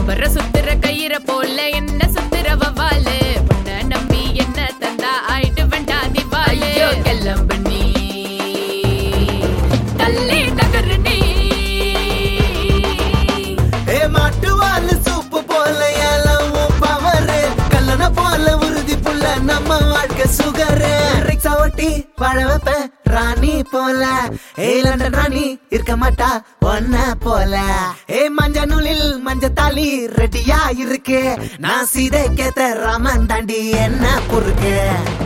ரப்பர சுத்துற கயிற போல என்ன சுத்துற வவாலு பொண்ண நம்பி என்ன தந்தா ஆயிட்டு வேண்டா திவாலு கிளம்பு நீ தள்ளி நகரு நீ ஏ மாட்டுவால் சூப்பு போல ஏலவும் பவரு கல்லண போல உறுதி புள்ள நம்ம வாழ்க்கை சுகரு ரிக்ஸா ஓட்டி வாழ வைப்பேன் ராணி போல ஏ லண்டன் ராணி இருக்க மாட்டா ஒன்ன போல ஏ மஞ்ச நூலில் மஞ்ச தாலி ரெடியா இருக்கு நான் சீதை கேத்த ராமன் தாண்டி என்ன பொறுக்கு